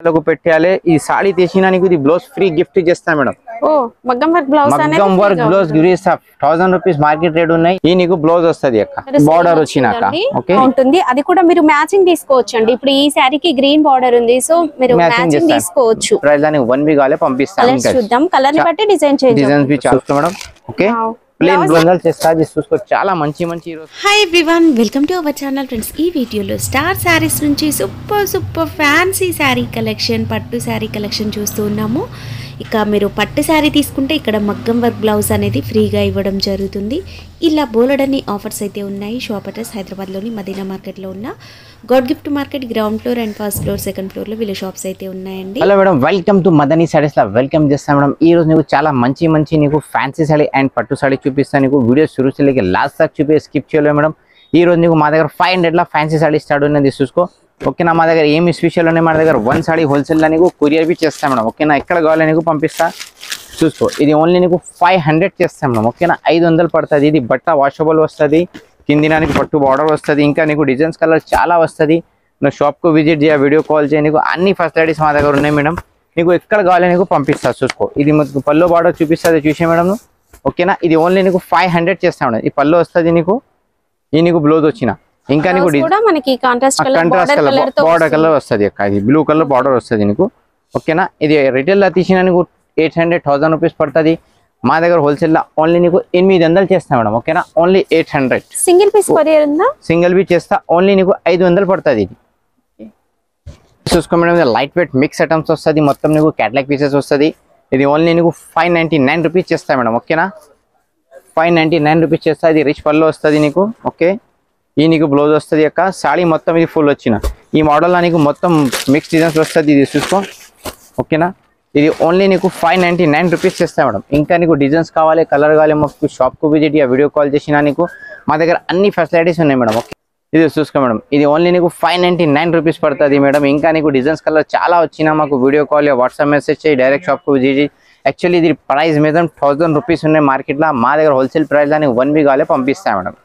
లకు పెట్టాలి ఈ సాడీ తీసినా నీకు ఇది బ్లౌజ్ ఫ్రీ గిఫ్ట్ చేస్తా మేడం ఓ మగ్గం వర్క్ బ్లౌజ్ అనేది మగ్గం వర్క్ free గా బ్లౌజ్ గిరిస్తా థౌసండ్ రూపీస్ మార్కెట్ రేట్ ఉన్నాయి ఈ నీకు బ్లౌజ్ వస్తది అక్క ఉంటుంది. బార్డర్ వచ్చినాక చూడండి, ఓకే ఉంటుంది అది కూడా మీరు మ్యాచింగ్ తీసుకోవచ్చు అండి ఇప్పుడు ఈ శారీకి గ్రీన్ బార్డర్ ఉంది సో మీరు మ్యాచింగ్ మ్యాచింగ్ చేస్తాను తీసుకోవచ్చు ప్రైస్ దానికి వన్ వీక్ కాలే పంపిస్తాను కలర్స్ చూద్దాం కలర్ ని బట్టి డిజైన్ చేద్దాం డిజైన్స్ బి చూస్తాం madam okay Wow. Plain Blouse? బ్లౌజల్ చేస్తా అది చూసుకో చాలా మంచి మంచి ఈరోజు hi everyone welcome to our channel friends ఈ వీడియోలో స్టార్ శారీస్ నుంచి super super fancy sari collection pattu sari collection చూస్తూ ఉన్నాము ఇక మీరు పట్టు శారీ తీసుకుంటే ఇక్కడ మగ్గం వర్క్ బ్లౌజ్ అనేది ఫ్రీగా ఇవ్వడం జరుగుతుంది ఇలా బోలెడన్ని ఆఫర్స్ అయితే ఉన్నాయి షాప్ అడ్రస్ హైదరాబాద్లోని మదీనా మార్కెట్లో ఉన్న God gift market ground floor and first floor second ఫ్లోర్లో వీళ్ళ షాప్స్ అయితే ఉన్నాయండి hello madam welcome to Madani saris లా వెల్కమ్ చేస్తాను మేడం ఈ రోజు నీకు చాలా మంచి మంచి నీకు ఫ్యాన్సీ సారీ అండ్ పట్టు సారీ చూపిస్తాను నీకు వీడియో శురు చేయలేక లాస్ట్ దాకా చూపి స్కిప్ చేయలేదు మేడం ఈ రోజు నీకు మా దగ్గర ఫైవ్ హండ్రెడ్ లా ఫ్యాన్సీ సారీ స్టార్ట్ ఉన్నది చూసుకో ఓకేనా మా దగ్గర ఏమి స్పెషల్ ఉన్నాయి మా దగ్గర వన్ సారీ హోల్సేల్ లా నీకు కొరియర్ బి చేస్తాం మేడం ఓకేనా ఎక్కడ కావాలో నీకు పంపిస్తా చూసుకో ఇది ఓన్లీ నీకు ఫైవ్ హండ్రెడ్ చేస్తాం మేడం ఓకేనా ఐదు వందలు పడుతుంది ఇది బట్ట వాషబుల్ వస్తుంది కిందినానికి పట్టు బార్డర్ వస్తుంది ఇంకా నీకు డిజైన్స్ కలర్ చాలా వస్తుంది నువ్వు షాప్కు విజిట్ చేయ వీడియో కాల్ చేయ నీకు అన్ని ఫెసిలిటీస్ మా దగ్గర ఉన్నాయి మేడం నీకు ఎక్కడ కావాలి నీకు పంపిస్తా చూసుకో ఇది మీకు పల్లో బార్డర్ చూపిస్తుంది చూసే మేడం నువ్వు. ఓకేనా ఇది ఓన్లీ నీకు ఫైవ్ హండ్రెడ్ చేస్తా మేడం ఈ పల్లో వస్తుంది నీకు ఈ నీకు బ్లౌజ్ వచ్చిన ఇంకా నీకు Blouse కూడా మనకి contrast colour contrast border colour colour తో బార్డర్ కలర్ వస్తుంది అక్క ఇది బ్లూ కలర్ బార్డర్ వస్తుంది నీకు ఓకేనా ఇది రిటైల్ లో తీసిన నీకు ఎయిట్ హండ్రెడ్ థౌసండ్ రూపీస్ పడుతుంది మా దగ్గర హోల్సేల్ లో ఓన్లీ నీకు ఎనిమిది వందలు చేస్తా మేడం ఓకేనా only eight hundred single piece courier ఉందా సింగిల్ బి చేస్తా ఓన్లీ నీకు ఐదు వందలు పడుతుంది ఇది చూసుకో మేడం ఇది లైట్ వెయిట్ మిక్స్ ఐటమ్స్ వస్తుంది మొత్తం నీకు క్యాటలాగ్ పీసెస్ వస్తుంది ఇది ఓన్లీ నీకు ఫైవ్ నైన్టీ నైన్ రూపీస్ చేస్తా మేడం ఓకేనా ఫైవ్ నైన్టీ నైన్ రూపీస్ చేస్తా ఇది రిచ్ పళ్ళు వస్తుంది నీకు ఓకే ఈ నీకు బ్లౌజ్ వస్తుంది యొక్క సాడీ మొత్తం ఇది ఫుల్ వచ్చిన ఈ మోడల్లో నీకు మొత్తం మిక్స్ డిజైన్స్ వస్తుంది ఇది చూసుకో ఓకేనా ఇది ఓన్లీ నీకు ఫైవ్ నైన్టీ నైన్ రూపీస్ చేస్తా మేడం ఇంకా నీకు డిజైన్స్ కావాలి కలర్ కావాలి మాకు షాప్కు విజిట్ వీడియో కాల్ చేసినా నీకు మా దగ్గర అన్ని ఫెసిలిటీస్ ఉన్నాయి మేడం ఓకే ఇది చూసుకో మేడం ఇది ఓన్లీ నీకు ఫైవ్ నైన్టీ నైన్ రూపీస్ పడుతుంది మేడం ఇంకా నీకు డిజైన్స్ కలర్ చాలా వచ్చినా మాకు వీడియో కాల్ వాట్సాప్ మెసేజ్ చేయి డైరెక్ట్ షాప్కు విజిట్ యాక్చువల్లీ ఇది ప్రైస్ మీద థౌసండ్ రూపీస్ ఉన్నాయి మార్కెట్లో మా దగ్గర హోల్సేల్ ప్రైస్ దానికి వన్ వీక్ కాలే పంపిస్తా మేడం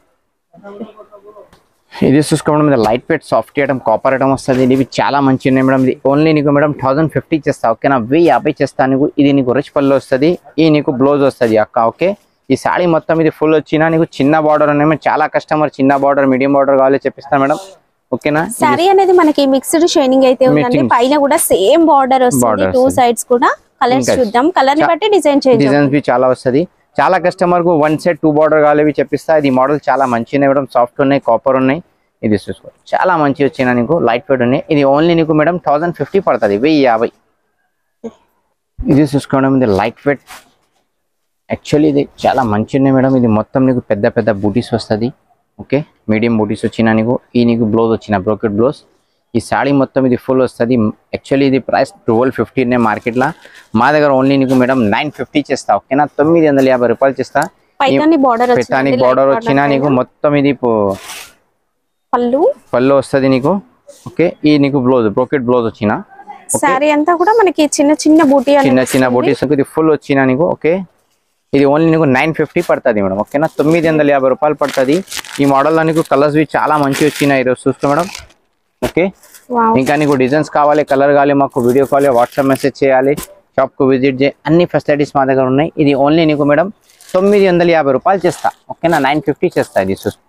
ఇది చూసుకోవడం మీద light weight soft item copper item వస్తుంది ఇవి చాలా మంచి ఉన్నాయి మేడం ఇది ఓన్లీ నీకు మేడం థౌసండ్ ఫిఫ్టీ చేస్తా ఓకేనా వెయ్యి యాభై చేస్తా నీకు ఇది నీకు రిచ్ పళ్ళు వస్తుంది ఈ నీకు బ్లౌజ్ వస్తుంది అక్క ఓకే ఈ సాడీ మొత్తం ఇది ఫుల్ వచ్చినా నీకు చిన్న బార్డర్ ఉన్నాయి మేడం చాలా కస్టమర్ చిన్న బార్డర్ మీడియం బార్డర్ కావాలి చెప్పిస్తాను మేడం ఓకేనా శారీ అనేది మనకి మిక్స్డ్ షైనింగ్ అయితే ఉందండి Mixing. పైన కూడా సేమ్ బార్డర్ వస్తుంది Border టూ వస్తుంది. సైడ్స్ కూడా కలర్స్ ఇంకా చూద్దాం కలర్ ని చా- బట్టి డిజైన్ చేద్దాం డిజైన్స్ బి చాలా వస్తుంది చాలా కస్టమర్ కు వన్ సెట్ టూ బార్డర్ కావాలి చెప్పిస్తా ఇది మోడల్ చాలా మంచిగా మేడం సాఫ్ట్ ఉన్నాయి కాపర్ ఉన్నాయి ఇది చూసుకో చాలా మంచి వచ్చిన నీకు లైట్ వెయిట్ ఉన్నాయి ఇది ఓన్లీ నీకు మేడం థౌసండ్ ఫిఫ్టీ పడుతుంది వెయ్యి యాభై ఇది చూసుకోవడం ఇది లైట్ వెయిట్ యాక్చువల్లీ ఇది చాలా మంచి ఉన్నాయి మేడం ఇది మొత్తం నీకు పెద్ద పెద్ద బూటీస్ వస్తుంది ఓకే మీడియం బూటీస్ వచ్చిన నీకు ఈ నీకు బ్లౌజ్ వచ్చిన బ్రోకెట్ బ్లౌజ్ ఈ సాడీ మొత్తం ఇది ఫుల్ వస్తుంది యాక్చువల్లీ ఇది ప్రైస్ ట్వెల్వ్ ఫిఫ్టీ ఉన్నాయి మార్కెట్లో మా దగ్గర ఓన్లీ నీకు మేడం నైన్ ఫిఫ్టీ చేస్తా ఓకేనా తొమ్మిది వందల యాభై రూపాయలు చేస్తా పైతాని బార్డర్ పెతాని బార్డర్ వచ్చినా నీకు మొత్తం ఇది పో- పళ్ళు పళ్ళు వస్తుంది నీకు ఓకే ఈ నీకు బ్లౌజ్ బ్రోకెట్ బ్లౌజ్ వచ్చిన శారీ అంతా కూడా మనకి చిన్న చిన్న బూటీ చిన్న చిన్న బూటీస్ ఇది ఫుల్ వచ్చిన నీకు ఓకే ఇది ఓన్లీ నీకు నైన్ ఫిఫ్టీ పడుతుంది మేడం ఓకేనా తొమ్మిది వందల యాభై రూపాయలు పడుతుంది ఈ మోడల్లో నీకు కలర్స్ బి చాలా మంచి వచ్చినాయి ఈరోజు చూసుకో మేడం ఓకే ఇంకా నీకు డిజైన్స్ కావాలి కలర్ కావాలి మాకు వీడియో కాల్ వాట్సాప్ మెసేజ్ చేయాలి షాప్కు విజిట్ చేయి అన్ని ఫెసిలిటీస్ మా దగ్గర ఉన్నాయి ఇది ఓన్లీ నీకు మేడం తొమ్మిది వందల యాభై రూపాయలు చేస్తా ఓకేనా నైన్ ఫిఫ్టీ చేస్తా ఇది చూసుకో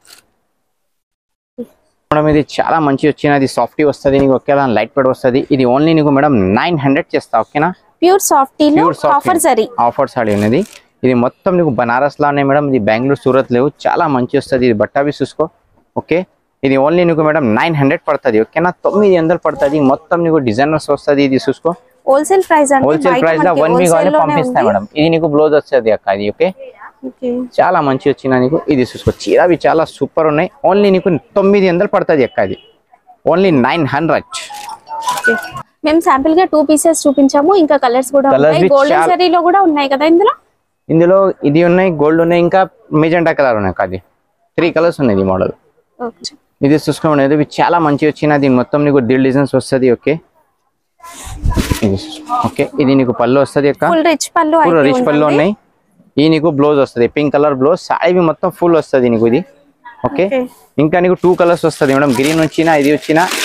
మేడం ఇది చాలా మంచి వచ్చినది సాఫ్టీ వస్తుంది నీకు ఒకేలా లైట్ పెడ్ వస్తుంది ఇది ఓన్లీ నీకు మేడం నైన్ హండ్రెడ్ చేస్తా ఓకేనా ప్యూర్ సాఫ్టీలో Pure soft offer zari offer sari ఉన్నది ఇది మొత్తం నీకు బనారస్ లానే మేడం ఇది బెంగళూరు సూరత్ లేవు చాలా మంచి వస్తుంది ఇది బట్టా బి చూసుకో ఓకే ఇది ఓన్లీ నీకు మేడం నైన్ హండ్రెడ్ పడుతుంది ఓకేనా తొమ్మిది వందలు పడుతుంది మొత్తం నీకు డిజైనర్స్ వస్తుంది ఇది చూసుకో హోల్సేల్ ప్రైస్ అంటే హోల్సేల్ బయట ప్రైస్ లో మనకి వన్ వీక్ wholesale లోనే పంపిస్తా ఉంది. మేడం ఇది నీకు బ్లౌజ్ వస్తుంది అక్క ఇది ఓకే Okay. చాలా మంచి వచ్చిన నీకు ఇది చూసుకో చీరవి చాలా సూపర్ ఉన్నాయి ఓన్లీ నీకు తొమ్మిది వందలు పడుతుంది అక్క ఇది ఓన్లీ నైన్ హండ్రెడ్ Okay. మేము శాంపిల్ గా టూ పీసెస్ చూపించాము ఇంకా కలర్స్ కూడా Colours ఉన్నాయి with గోల్డెన్ చాలా- జరీలో కూడా ఉన్నాయి కదా ఇందులో ఇందులో ఇది ఉన్నాయి గోల్డ్ ఉన్నాయి ఇంకా మెజెంటా కలర్ ఉన్నాయి అక్క అది త్రీ కలర్స్ ఉన్నాయి ఈ మోడల్ Okay. ఇది చూసుకోండి ఇది చాలా మంచి వచ్చిన దీని మొత్తం నీకు దిల్ డిజైన్స్ వస్తుంది ఓకే ఇది చూసుకో. ఓకే ఇది నీకు పళ్ళు వస్తుంది అక్క ఫుల్ రిచ్ పళ్ళు ఫుల్ అయితే రిచ్ పళ్ళు ఉంటుంది. ఉన్నాయి ఈ నీకు బ్లౌజ్ వస్తుంది పింక్ కలర్ బ్లౌజ్ సారీ మొత్తం ఫుల్ వస్తుంది నీకు ఇది ఓకే Okay. ఇంకా నీకు టూ కలర్స్ వస్తుంది మేడం గ్రీన్ వచ్చినా ఇది వచ్చినా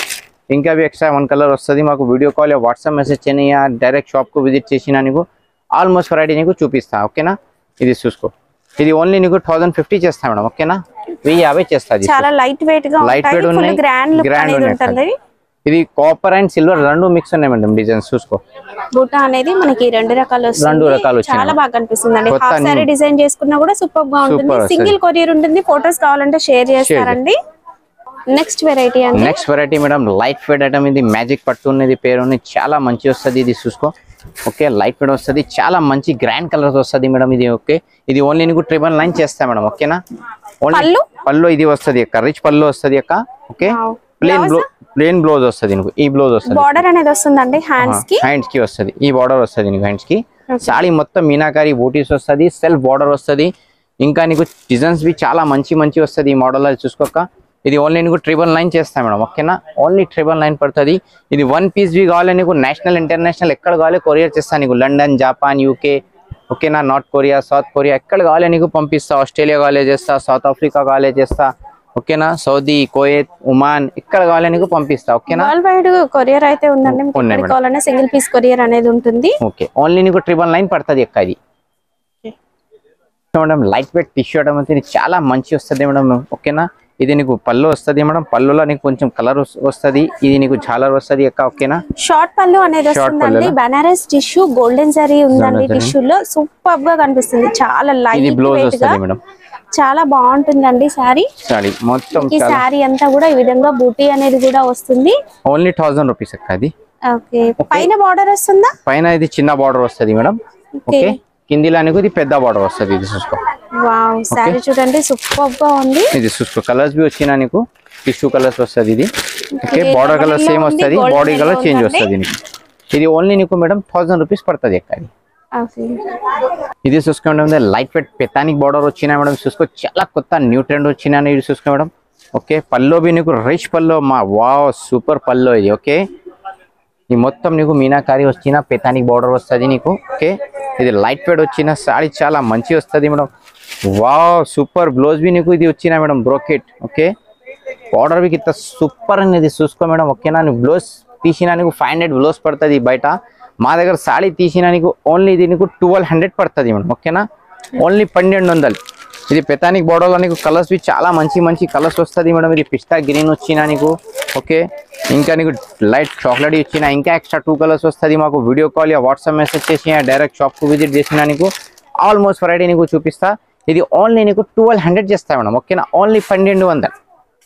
ఇంకా అవి ఎక్స్ట్రా వన్ కలర్ వస్తుంది మాకు వీడియో కాల్ వాట్సాప్ మెసేజ్ చేయని డైరెక్ట్ షాప్కు విజిట్ చేసినా నీకు ఆల్మోస్ట్ వెరైటీ నీకు చూపిస్తా ఓకేనా ఇది చూసుకో ఇది ఓన్లీ నీకు థౌసండ్ ఫిఫ్టీ చేస్తా మేడం ఓకేనా వెయ్యి యాభై చేస్తుంది చాలా లైట్ వెయిట్ గా లైట్ ఉంటాయి వెయిట్ ఫుల్ ఉన్నాయి గ్రాండ్ లుక్ గ్రాండ్ అనేది ఉన్నాయి ఉంటుంది ఇది కాపర్ అండ్ సిల్వర్ రెండు మిక్స్ ఉన్నాయి మేడం డిజైన్స్ చూసుకో బూటా అనేది మనకి రెండు రకాలు వస్తుంది రెండు రకాలు వచ్చినాయి. చాలా బాగా కనిపిస్తుంది అండి కొత్త హాఫ్ సారీ new- డిజైన్ చేసుకున్నా కూడా సూపర్ గా ఉంటుంది Super వస్తుంది. సింగిల్ కొరియర్ ఉంటుంది ఫొటోస్ కావాలంటే షేర్ చేస్తారండి నెక్స్ట్ వెరైటీ అండి next variety madam light weight item ఇది మ్యాజిక్ పట్టు ఉన్నది పేరు ఉంది చాలా మంచి వస్తుంది ఇది చూసుకో ఓకే లైట్ వెయిట్ వస్తుంది చాలా మంచి గ్రాండ్ కలర్స్ వస్తుంది మేడం ఇది ఓకే ఇది ఓన్లీ నీకు ట్రిపుల్ నైన్ చేస్తా మేడం ఓకేనా ఓన్లీ పళ్ళు? పళ్ళు ఇది వస్తుంది అక్క రిచ్ పళ్ళు వస్తుంది అక్క ఓకే Wow. Plain Blouse? బ్లౌ ప్లేన్ బ్లౌజ్ వస్తుంది నీకు ఈ బ్లౌజ్ వస్తుంది బార్డర్ అనేది వస్తుందండి హ్యాండ్స్ కి హ్యాండ్స్ కి వస్తుంది ఈ బార్డర్ వస్తుంది నీకు హ్యాండ్స్ కి సాడీ మొత్తం మీనాకారి బూటీస్ వస్తుంది సెల్ఫ్ బార్డర్ వస్తుంది ఇంకా నీకు డిజైన్స్ బి చాలా మంచి మంచి వస్తుంది ఈ మోడల్ అది చూసుకోక ఇది ఓన్లీ నీకు ట్రిపుల్ నైన్ చేస్తాం మేడం ఓకేనా ఓన్లీ ట్రిపుల్ నైన్ పడుతుంది ఇది వన్ పీస్ బి కావాలి నీకు నేషనల్ ఇంటర్నేషనల్ ఎక్కడ కావాలి కొరియర్ చేస్తాను నీకు లండన్ జపాన్ యూకే ఓకేనా నార్త్ కొరియా సౌత్ కొరియా ఎక్కడ కావాలి నీకు పంపిస్తా ఆస్ట్రేలియా కావాలి చేస్తా సౌత్ ఆఫ్రికా కావాలి చేస్తా ఓకేనా సౌదీ కోయత్ ఉమాన్ ఎక్కడ కావాలి నీకు పంపిస్తా ఓకేనా వరల్డ్ వైడ్ కొరియర్ అయితే ఉందండి మీకు ఉన్నాయి ఎక్కడికి కావాలన్నా సింగిల్ పీస్ కొరియర్ అనేది ఉంటుంది ఓకే ఓన్లీ నీకు ట్రిపుల్ నైన్ పడుతుంది ఎక్క ఇది madam light weight tissue item అయితే ఇది చాలా మంచి వస్తుంది మేడం ఓకేనా ఇది నీకు పళ్ళు వస్తుంది మేడం పళ్ళులో నీకు కొంచెం కలర్ వస్తుంది ఇది నీకు జాలర్ వస్తుంది ఎక్క ఓకేనా షార్ట్ పళ్ళు అనేది Short వస్తుందండి పళ్ళునా? బనారస్ టిష్యూ గోల్డెన్ జరీ ఉందండి Golden zari. టిష్యూ లో సూపర్ గా కనిపిస్తుంది చాలా ఇది లైట్ బ్లౌజ్ వెయిట్ గా వస్తుంది మేడం చాలా బాగుంటుందండి శారీ సారీ మొత్తం ఈ చాలా శారీ అంతా కూడా ఈ విధంగా బూటీ అనేది కూడా వస్తుంది ఓన్లీ థౌసండ్ రూపీస్ అక్క అది ఓకే పైన బార్డర్ వస్తుందా పైన ఇది చిన్న బార్డర్ వస్తుంది మేడం ఓకే ఓకే కిందిలో నీకు ఇది పెద్ద బార్డర్ వస్తుంది ఇది చూసుకో వావ్ శారీ చూడండి సూపర్ గా ఉంది ఇది చూసుకో కలర్స్ బి వచ్చినా నీకు టిష్యూ కలర్స్ వస్తుంది ఇది ఓకే ఇది బార్డర్ కలర్ yellow సేమ్ ఉంది, వస్తుంది golden body colour yellow change ఉందండి. వస్తుంది నీకు ఇది ఓన్లీ నీకు మేడం థౌసండ్ రూపీస్ పడుతుంది ఎక్క ఇది ఓకే ఇది చూసుకోండి లైట్ వెయిట్ పెతానిక్ బార్డర్ వచ్చినా మేడం చూసుకో చాలా కొత్త న్యూ ట్రెండ్ వచ్చినా ఇది చూసుకో మేడం ఓకే పల్లో బి నీకు రిచ్ పల్లో మా వావ్ సూపర్ పల్లో ఇది ఓకే ఈ మొత్తం నీకు మీనాకారి వచ్చిన పెతానిక్ బార్డర్ వస్తుంది నీకు ఓకే ఇది లైట్ వెయిట్ వచ్చిన సారీ చాలా మంచి వస్తుంది మేడం వావ్ సూపర్ బ్లౌజ్ బి నీకు ఇది వచ్చిన మేడం బ్రోకెట్ ఓకే బార్డర్ బి ఇంత సూపర్ అనేది చూసుకో మేడం ఓకేనా నువ్వు బ్లౌజ్ తీసినా నీకు ఫైవ్ హండ్రెడ్ బ్లౌజ్ పడుతుంది బయట మా దగ్గర సాడీ తీసినా నీకు ఓన్లీ ఇది నీకు ట్వెల్వ్ హండ్రెడ్ పడుతుంది మేడం ఓకేనా ఓన్లీ పన్నెండు వందలు ఇది పెతానిక్ బార్డర్లో నీకు కలర్స్ బి చాలా మంచి మంచి కలర్స్ వస్తుంది మేడం ఇది పిస్తా గ్రీన్ వచ్చినా నీకు ఓకే ఇంకా నీకు లైట్ చాక్లెట్ ఇచ్చిన ఇంకా ఎక్స్ట్రా టూ కలర్స్ వస్తుంది మాకు వీడియో కాల్ యా వాట్సాప్ మెసేజ్ చేసి డైరెక్ట్ షాప్కు విజిట్ చేసినా నీకు ఆల్మోస్ట్ వెరైటీ నీకు చూపిస్తా ఇది ఓన్లీ నీకు ట్వెల్వ్ హండ్రెడ్ చేస్తా మేడం ఓకేనా ఓన్లీ పన్నెండు వందలు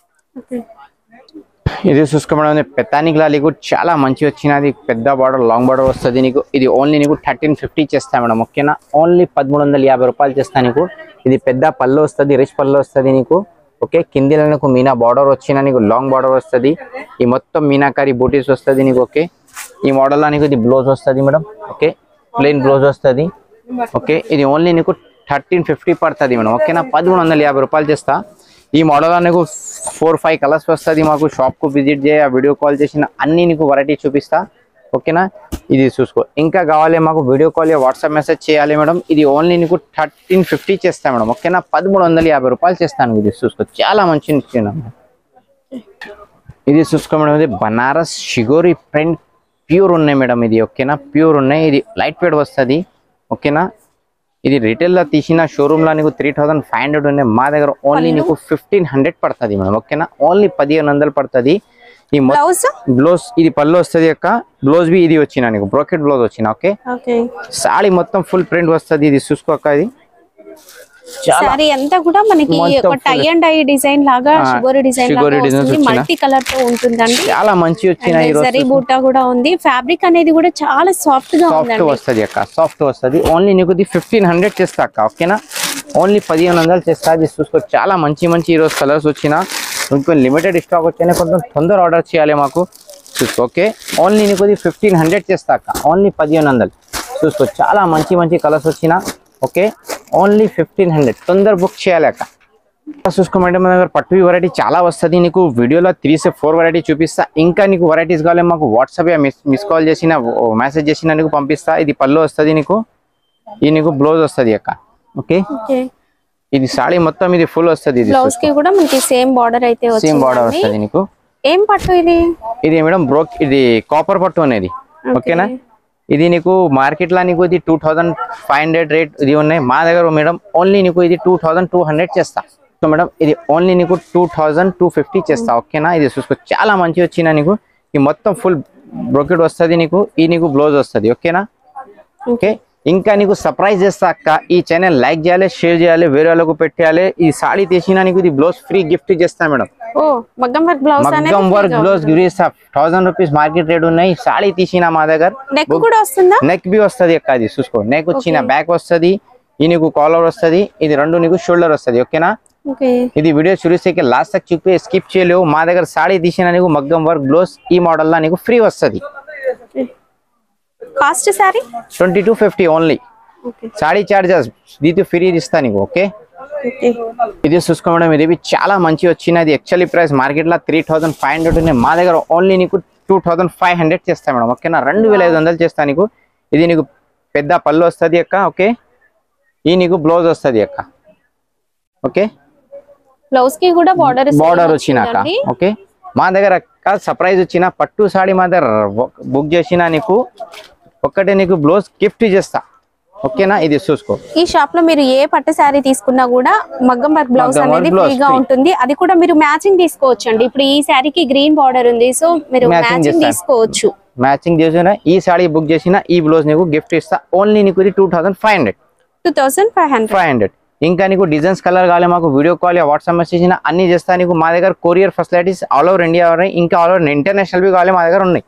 ఇది చూసుకో మేడం పెత్తానికి నీకు చాలా మంచి వచ్చినది పెద్ద బార్డర్ లాంగ్ బార్డర్ వస్తుంది నీకు ఇది ఓన్లీ నీకు థర్టీన్ ఫిఫ్టీ చేస్తా మేడం ఓకేనా ఓన్లీ పదమూడు వందల యాభై రూపాయలు చేస్తా నీకు ఇది పెద్ద పళ్ళు వస్తుంది రిచ్ పళ్ళు వస్తుంది నీకు ఓకే కిందిలో నీకు మీనా బార్డర్ వచ్చిన నీకు లాంగ్ బార్డర్ వస్తుంది ఈ మొత్తం మీనాకారి బూటీస్ వస్తుంది నీకు ఓకే ఈ మోడల్లో నీకు ఇది బ్లౌజ్ వస్తుంది మేడం ఓకే ప్లెయిన్ బ్లౌజ్ వస్తుంది ఓకే ఇది ఓన్లీ నీకు థర్టీన్ ఫిఫ్టీ పడుతుంది మేడం ఓకేనా పదమూడు వందల యాభై రూపాయలు చేస్తా ఈ మోడల్ నీకు ఫోర్ ఫైవ్ కలర్స్ వస్తుంది మాకు షాప్కు విజిట్ చేయ వీడియో కాల్ చేసిన అన్ని నీకు వెరైటీ చూపిస్తా ఓకేనా ఇది చూసుకో ఇంకా కావాలి మాకు వీడియో కాల్ వాట్సాప్ మెసేజ్ చేయాలి మేడం ఇది ఓన్లీ నీకు థర్టీన్ ఫిఫ్టీ చేస్తా మేడం ఓకేనా పదమూడు వందల యాభై రూపాయలు చేస్తాను ఇది చూసుకో చాలా మంచి ఇచ్చిన ఇది చూసుకో మేడం ఇది బనారస్ షిగోరి ప్రింట్ ప్యూర్ ఉన్నాయి మేడం ఇది ఓకేనా ప్యూర్ ఉన్నాయి ఇది లైట్ వెయిట్ వస్తుంది ఓకేనా ఇది రిటైల్లో తీసిన షోరూమ్లో నీకు త్రీ థౌసండ్ ఫైవ్ హండ్రెడ్ ఉన్నాయి మా దగ్గర ఓన్లీ నీకు ఫిఫ్టీన్ హండ్రెడ్ పడుతుంది మేడం ఓకేనా ఓన్లీ పదిహేను వందలు పడుతుంది ఈ మొత్తం బ్లౌజ్ బ్లౌజ్ ఇది పళ్ళు వస్తుంది యొక్క బ్లౌజ్ బి ఇది వచ్చిన నీకు బ్రోకెట్ బ్లౌజ్ వచ్చిన ఓకే ఓకే సాడీ మొత్తం ఫుల్ ప్రింట్ వస్తుంది ఇది చూసుకోక ఇది చాలా శారీ అంతా కూడా మనకి మొత్తం ఒక tie full- and dye design లాగా ఆ, షుగర్ డిజైన్ షుగర్ లాగా designs వస్తుంది వచ్చిన. మల్టీ కలర్ తో ఉంటుందండి చాలా మంచి వచ్చిన ఈ అండ్ జరీ రోజు బూటా కూడా ఉంది ఫ్యాబ్రిక్ అనేది కూడా చాలా సాఫ్ట్ గా సాఫ్ట్ ఉందండి వస్తుంది అక్క సాఫ్ట్ వస్తుంది ఓన్లీ నీకు ఇది ఫిఫ్టీన్ హండ్రెడ్ చేస్తా అక్క ఓకేనా ఓన్లీ పదిహేను వందలు చేస్తా అది చూసుకో చాలా మంచి మంచి ఈరోజు కలర్స్ వచ్చిన ఇంకో లిమిటెడ్ స్టాక్ వచ్చినా కొంచెం తొందర ఆర్డర్ చేయాలి మాకు చూసుకో ఓకే ఓన్లీ నీకు ఇది ఫిఫ్టీన్ హండ్రెడ్ చేస్తా అక్క ఓన్లీ పదిహేను వందలు చూసుకో చాలా మంచి మంచి కలర్స్ వచ్చిన ఓకే ఓన్లీ ఫిఫ్టీన్ హండ్రెడ్ తొందర బుక్ చేయాలి అక్క చూసుకోమంటే మన దగ్గర పట్టు వెరైటీ చాలా వస్తుంది నీకు వీడియోలో త్రీ సే ఫోర్ వెరైటీ చూపిస్తా ఇంకా నీకు వెరైటీస్ కావాలి మాకు వాట్సాప్ మిస్ మిస్ కాల్ చేసిన మెసేజ్ చేసిన నీకు పంపిస్తా ఇది పళ్ళు వస్తుంది నీకు ఇది నీకు బ్లౌజ్ వస్తుంది అక్క ఓకే ఓకే ఇది సాడీ మొత్తం ఇది ఫుల్ వస్తుంది ఇది బ్లౌజ్ కి కూడా మనకి సేమ్ బార్డర్ అయితే సేమ్ బార్డర్ వచ్చింది వస్తుంది నీకు ఏం పట్టు ఇది ఇది మేడం బ్రోక్ ఇది కాపర్ పట్టు అనేది ఓకేనా ఇది నీకు మార్కెట్ లో నీకు ఇది two thousand five hundred rate ఇది ఉన్నాయి మా దగ్గర మేడం ఓన్లీ నీకు ఇది టూ థౌసండ్ టూ హండ్రెడ్ చేస్తా సో మేడం ఇది ఓన్లీ నీకు టూ థౌసండ్ టూ ఫిఫ్టీ చేస్తా ఓకేనా ఇది చూసుకో చాలా మంచి వచ్చిన నీకు ఈ మొత్తం ఫుల్ బ్రోకెట్ వస్తుంది నీకు ఈ నీకు బ్లౌజ్ వస్తుంది ఓకేనా ఓకే ఇంకా నీకు సర్ప్రైజ్ చేస్తా అక్క ఈ ఛానల్ లైక్ చేయాలి షేర్ చేయాలి వేరే వాళ్ళకు పెట్టాలి ఈ సాడీ తీసిన నీకు ఇది బ్లౌజ్ ఫ్రీ గిఫ్ట్ చేస్తా మేడం ఓ మగ్గం వర్క్ బ్లౌజ్ మగ్గం వర్క్ బ్లౌజ్ గిరీస్ థౌసండ్ రూపీస్ మార్కెట్ రేట్ ఉన్నాయి సాడీ తీసిన మా దగ్గర నెక్ కూడా వస్తుందా నెక్ బి వస్తుంది అక్క అది చూసుకో నెక్ వచ్చిన బ్యాక్ వస్తుంది ఈ నీకు కాలర్ వస్తుంది ఇది రెండు నీకు షోల్డర్ వస్తుంది ఓకేనా ఓకే ఇది వీడియో చూస్తే లాస్ట్ తక్ చూపి స్కిప్ చేయలేవు మా దగ్గర సాడీ తీసిన నీకు మగ్గం వర్క్ బ్లౌజ్ ఈ మోడల్ లా నీకు ఫ్రీ వస్తుంది cost sari twenty two fifty only okay sari charges దీంతో ఫ్రీ ఇస్తా నీకు ఓకే ఓకే ఇది చూసుకో మేడం ఇది చాలా మంచి వచ్చినది యాక్చువల్లీ ప్రైస్ మార్కెట్ లో త్రీ థౌసండ్ ఫైవ్ హండ్రెడ్ ఉన్నాయి మా దగ్గర ఓన్లీ నీకు టూ థౌసండ్ ఫైవ్ హండ్రెడ్ చేస్తా మేడం ఓకేనా రెండు వేల ఐదు వందలు చేస్తా నీకు ఇది నీకు పెద్ద పళ్ళు వస్తుంది అక్క ఓకే ఈ నీకు బ్లౌజ్ వస్తుంది అక్క ఓకే బ్లౌజ్ కి కూడా బార్డర్ బార్డర్ వచ్చినాక ఓకే మా దగ్గర అక్క సర్ప్రైజ్ వచ్చిన పట్టు సాడీ మా దగ్గర బుక్ చేసిన నీకు ఒక్కటే నీకు బ్లౌజ్ గిఫ్ట్ చేస్తా ఓకేనా ఇది చూసుకో ఈ షాప్ లో మీరు ఏ పట్టు శారీ తీసుకున్నా కూడా మగ్గం వర్క్ బ్లౌజ్ మగ్గం వర్క్ అనేది బ్లౌజ్ ఫ్రీగా free. ఉంటుంది అది కూడా మీరు మ్యాచింగ్ తీసుకోవచ్చు అండి ఇప్పుడు ఈ శారీకి గ్రీన్ బార్డర్ ఉంది సో మీరు Matching మ్యాచింగ్ చేస్తాను. తీసుకోవచ్చు మ్యాచింగ్ చేసిన ఈ సాడీ బుక్ చేసిన ఈ బ్లౌజ్ నీకు గిఫ్ట్ ఇస్తా ఓన్లీ నీకు ఇది two thousand five hundred two thousand five hundred five hundred ఇంకా నీకు డిజైన్స్ కలర్ కావాలి మాకు వీడియో కాల్ వాట్సాప్ మెసేజ్ అన్ని చేస్తా నీకు మా దగ్గర courier facilities all over India ఉన్నాయి ఇంకా ఆల్ ఓవర్ ఇంటర్నేషనల్ బి కావాలి మా దగ్గర ఉన్నాయి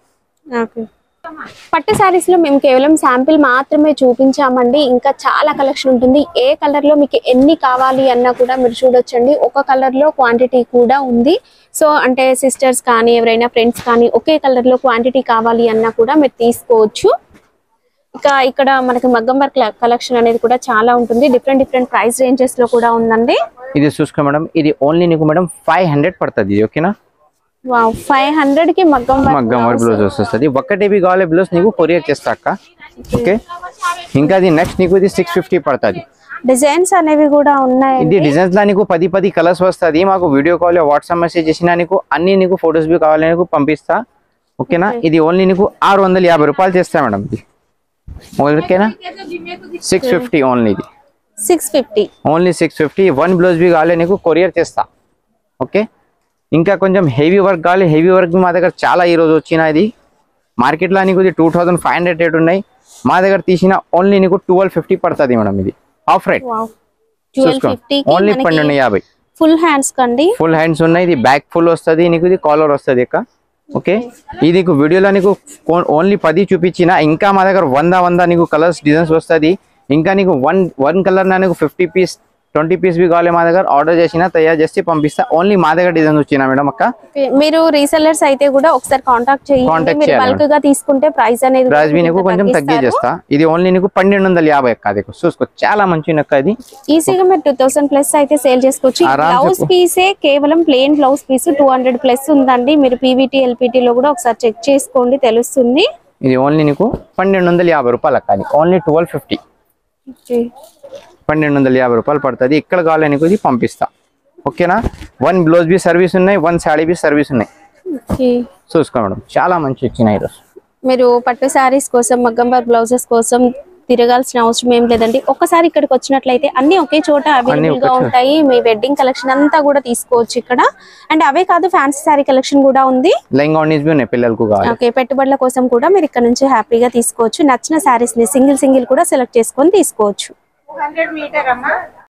పట్టు శారీస్ లో మేము కేవలం శాంపిల్ మాత్రమే చూపించామండి ఇంకా చాలా కలెక్షన్ ఉంటుంది ఏ కలర్ లో మీకు ఎన్ని కావాలి అన్నా కూడా మీరు చూడొచ్చండి ఒక కలర్ లో క్వాంటిటీ కూడా ఉంది సో అంటే సిస్టర్స్ కానీ ఎవరైనా ఫ్రెండ్స్ కానీ ఒకే కలర్ లో క్వాంటిటీ కావాలి అన్నా కూడా మీరు తీసుకోవచ్చు ఇంకా ఇక్కడ మనకి మగ్గం వర్క్ కలెక్షన్ అనేది కూడా చాలా ఉంటుంది డిఫరెంట్ డిఫరెంట్ ప్రైస్ రేంజెస్ లో కూడా ఉందండి ఇది చూసుకో మేడం ఇది ఓన్లీ నీకు మేడం ఫైవ్ హండ్రెడ్ పడుతుంది ఇది ఓకేనా ఫైవ్ హండ్రెడ్ కి మగ్గం మగ్గం వర్క్ వర్క్ బ్లౌజ్ వస్తుంది ఒక్కటే బి కావాలి బ్లౌజ్ నీకు కొరియర్ చేస్తా అక్క ఓకే ఇంకా అది నెక్స్ట్ నీకు ఇది సిక్స్ ఫిఫ్టీ పడుతుంది డిజైన్స్ అనేవి కూడా ఉన్నాయి ఇది డిజైన్స్ లా నీకు పది పది కలర్స్ వస్తుంది మాకు వీడియో కాల్ వాట్సాప్ మెసేజ్ చేసినా నీకు అన్ని నీకు ఫొటోస్ బి కావాలి నీకు పంపిస్తా ఓకేనా ఇది ఓన్లీ నీకు ఆరు వందల యాభై రూపాయలు చేస్తా మేడం ఇది ఓకేనా సిక్స్ ఫిఫ్టీ ఓన్లీ ఇది six fifty only six fifty one blouse బి కావాలి నీకు కొరియర్ చేస్తా ఓకే ఇంకా కొంచెం హెవీ వర్క్ కావాలి హెవీ వర్క్ మా దగ్గర చాలా ఈ రోజు వచ్చిన ఇది మార్కెట్లో నీకు ఇది two thousand five hundred rate ఉన్నాయి మా దగ్గర తీసిన ఓన్లీ నీకు ట్వెల్వ్ ఫిఫ్టీ పడుతుంది మేడం ఇది off rate twelve fifty only పన్నెండు యాభై ఫుల్ హ్యాండ్స్ కండి ఫుల్ హ్యాండ్స్ ఉన్నాయి ఇది బ్యాక్ ఫుల్ వస్తుంది నీకు ఇది కాలర్ వస్తుంది ఇక ఓకే ఇది నీకు వీడియోలో నీకు ఓన్లీ పది చూపించిన ఇంకా మా దగ్గర వంద వంద నీకు కలర్స్ డిజైన్స్ వస్తుంది ఇంకా నీకు వన్ వన్ కలర్ నా నీకు ఫిఫ్టీ పీస్ ట్వంటీ పీస్ బి కావాలి మా దగ్గర ఆర్డర్ చేసిన తయారు చేసి పంపిస్తా ఓన్లీ మా దగ్గర డిజైన్స్ వచ్చిన మేడం అక్క Okay, మీరు రీసెల్లర్స్ అయితే కూడా ఒకసారి కాంటాక్ట్ చేయండి Contact మీరు చేయాలి బల్క్ గా తీసుకుంటే ప్రైస్ అనేది కూడా ప్రైస్ బి నీకు కొంచెం కొంచెం తగ్గి తగ్గిస్తారు. చేస్తా ఇది ఓన్లీ నీకు పన్నెండు వందల యాభై అక్క అది చూసుకో చాలా మంచి అక్క ఇది ఈజీగా మీరు టూ థౌసండ్ ప్లస్ అయితే సేల్ చేసుకోవచ్చు ఆరామ్సే బ్లౌజ్ పో- పీసే కేవలం plain blouse piece two hundred plus ఉందండి మీరు పీవీటీ ఎల్పిటీ లో కూడా ఒకసారి చెక్ చేసుకోండి తెలుస్తుంది ఇది ఓన్లీ నీకు పన్నెండు వందల యాభై రూపాయలు అక్క అది ఓన్లీ ట్వెల్వ్ ఫిఫ్టీ పన్నెండు వందల యాభై రూపాయలు పడుతుంది ఇక్కడ కావాలి నీకు ఇది పంపిస్తా ఓకేనా వన్ బ్లౌజ్ బి సర్వీస్ ఉన్నాయి వన్ శాడీ బి సర్వీస్ ఉన్నాయి Okay. చూసుకో మేడం చాలా మంచి వచ్చినాయి ఈరోజు మీరు పట్టు శారీస్ కోసం మగ్గం వర్క్ బ్లౌజెస్ కోసం తిరగాల్సిన అవసరం ఏం లేదండి ఒక్కసారి ఇక్కడికి వచ్చినట్లయితే అన్ని ఒకే చోట అవైలబుల్ గా ఒకే చోట. ఉంటాయి మీ వెడ్డింగ్ కలెక్షన్ అంతా కూడా తీసుకోవచ్చు ఇక్కడ అండ్ అవే కాదు ఫ్యాన్సీ శారీ కలెక్షన్ కూడా ఉంది లెంగా ఉన్నీస్ బి ఉన్నాయి పిల్లలకు కావాలి ఓకే పెట్టుబడుల కోసం కూడా మీరు ఇక్కడ నుంచి హ్యాపీగా తీసుకోవచ్చు నచ్చిన శారీస్ ని సింగిల్ సింగిల్ కూడా సెలెక్ట్ చేసుకొని తీసుకోవచ్చు